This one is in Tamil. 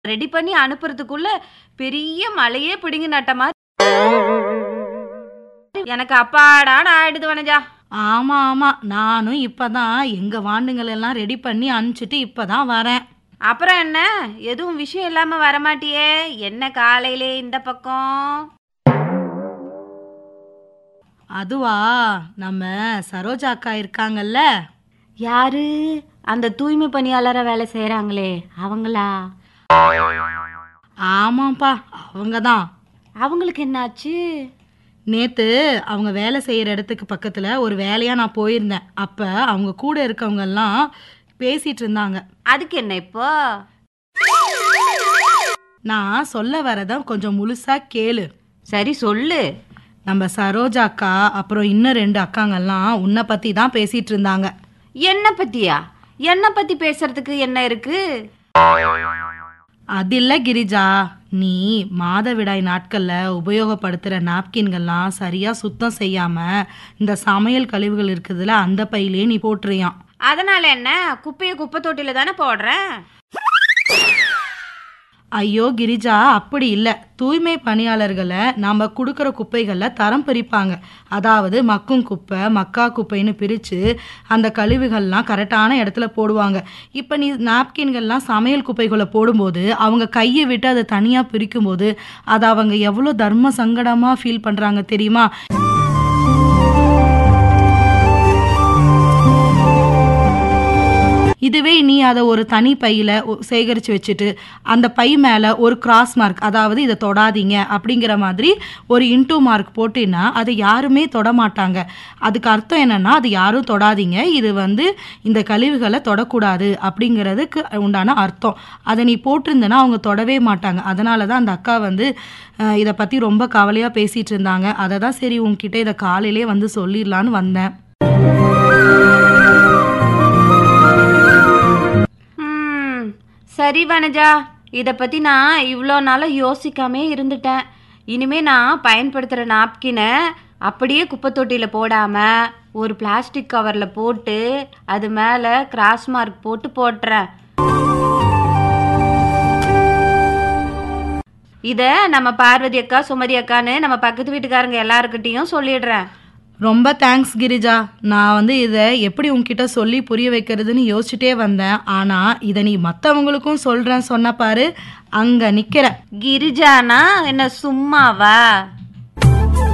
ரெடி பண்ணி அனுப்புறதுக்குள்ள பெரிய மலையே பிடுங்கி நட்ட மாதிரி எனக்கு அப்பாடான்னு ஆயிடுது வனஜா ஆமா ஆமா நானும் இப்பதான் எங்க வாண்டுங்கள் எல்லாம் ரெடி பண்ணி அனுப்பிச்சிட்டு இப்பதான் வரேன் அப்புறம் என்ன எதுவும் விஷயம் இல்லாம வரமாட்டியே என்ன காலையிலே இந்த பக்கம் அதுவா நம்ம சரோஜா அக்கா இருக்காங்கல்ல யாரு அந்த தூய்மை பணியாளரை வேலை செய்யறாங்களே அவங்களா ஆமாப்பா அவங்க தான் அவங்களுக்கு என்னாச்சு நேத்து அவங்க வேலை செய்யற இடத்துக்கு பக்கத்துல ஒரு வேலையா நான் போயிருந்தேன் அப்ப அவங்க கூட இருக்கவங்க எல்லாம் பேசிட்டு இருந்தாங்க அதுக்கு என்ன இப்போ நான் சொல்ல வரத கொஞ்சம் முழுசா கேளு சரி சொல்லு நம்ம சரோஜா அக்கா அப்புறம் இன்னும் ரெண்டு அக்காங்கெல்லாம் உன்னை பத்தி தான் பேசிட்டு இருந்தாங்க என்ன பத்தியா என்ன பத்தி பேசுறதுக்கு என்ன இருக்கு அது இல்ல கிரிஜா நீ மாதவிடாய் நாட்கள்ல உபயோகப்படுத்துற நாப்கின்கள்லாம் சரியா சுத்தம் செய்யாம இந்த சமையல் கழிவுகள் இருக்குதுல அந்த பையிலே நீ போட்டுறியாம் அதனால என்ன குப்பையை குப்பை தொட்டில தானே போடுறேன் ஐயோ கிரிஜா அப்படி இல்லை தூய்மை பணியாளர்களை நாம் கொடுக்குற குப்பைகளில் தரம் பிரிப்பாங்க அதாவது மக்கும் குப்பை மக்கா குப்பைன்னு பிரித்து அந்த கழிவுகள்லாம் கரெக்டான இடத்துல போடுவாங்க இப்போ நீ நாப்கின்கள்லாம் சமையல் குப்பைகளை போடும்போது அவங்க கையை விட்டு அதை தனியாக பிரிக்கும்போது அதை அவங்க எவ்வளோ தர்ம சங்கடமாக ஃபீல் பண்ணுறாங்க தெரியுமா இதுவே நீ அதை ஒரு தனி பையில் சேகரித்து வச்சுட்டு அந்த பை மேலே ஒரு கிராஸ் மார்க் அதாவது இதை தொடாதீங்க அப்படிங்கிற மாதிரி ஒரு இன்டூ மார்க் போட்டின்னா அதை யாருமே தொட மாட்டாங்க அதுக்கு அர்த்தம் என்னன்னா அது யாரும் தொடாதீங்க இது வந்து இந்த கழிவுகளை தொடக்கூடாது அப்படிங்கிறதுக்கு உண்டான அர்த்தம் அதை நீ போட்டிருந்தனா அவங்க தொடவே மாட்டாங்க அதனால தான் அந்த அக்கா வந்து அஹ், இதை பற்றி ரொம்ப கவலையாக பேசிகிட்டு இருந்தாங்க அதை தான் சரி உங்ககிட்ட இதை காலையிலே வந்து சொல்லிடலான்னு வந்தேன் ம், சரி வனஜா இதை பற்றி நான் இவ்வளோ நாளாக யோசிக்காமே இருந்துட்டேன் இனிமே நான் பயன்படுத்துகிற நாப்கினை அப்படியே குப்பை தொட்டியில் போடாமல் ஒரு பிளாஸ்டிக் கவரில் போட்டு அது மேலே கிராஸ் மார்க் போட்டு போட்டுறேன் இதை நம்ம பார்வதி அக்கா சுமதி அக்கான்னு நம்ம பக்கத்து வீட்டுக்காரங்க எல்லாருக்கிட்டேயும் சொல்லிடுறேன் ரொம்ப தேங்க்ஸ் கிரிஜா நான் வந்து இதை எப்படி உன்கிட்ட சொல்லி புரிய வைக்கிறதுன்னு யோசிச்சுட்டே வந்தேன் ஆனால் இதை நீ மற்றவங்களுக்கும் சொல்கிறேன் சொன்ன பாரு அங்கே நிற்கிற கிரிஜானா என்ன சும்மாவா